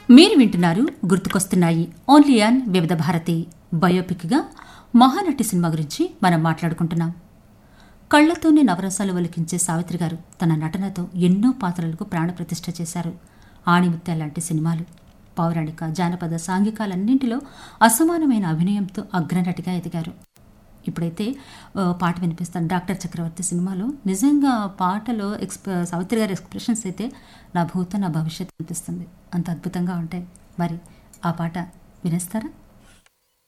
మీరు వింటున్నారు గుర్తుకొస్తున్నాయి ఓన్లీ ఆన్ వివిధ భారతి బయోపిక్గా మహానటి సినిమా గురించి మనం మాట్లాడుకుంటున్నాం కళ్లతోనే నవరసాలు ఒలికించే సావిత్రి గారు తన నటనతో ఎన్నో పాత్రలకు ప్రాణప్రతిష్ఠ చేశారు ఆణిముత్య లాంటి సినిమాలు పౌరాణిక జానపద సాంఘికాలన్నింటిలో అసమానమైన అభినయంతో అగ్రనటిగా ఎదిగారు ఇప్పుడైతే ఆ, పాట వినిపిస్తాను డాక్టర్ చక్రవర్తి సినిమాలో నిజంగా పాటలో ఎక్స్ప సావిత్రి గారి ఎక్స్ప్రెషన్స్ అయితే నా భూత నా భవిష్యత్ అనిపిస్తుంది అంత అద్భుతంగా ఉంటాయి మరి ఆ పాట వినేస్తారా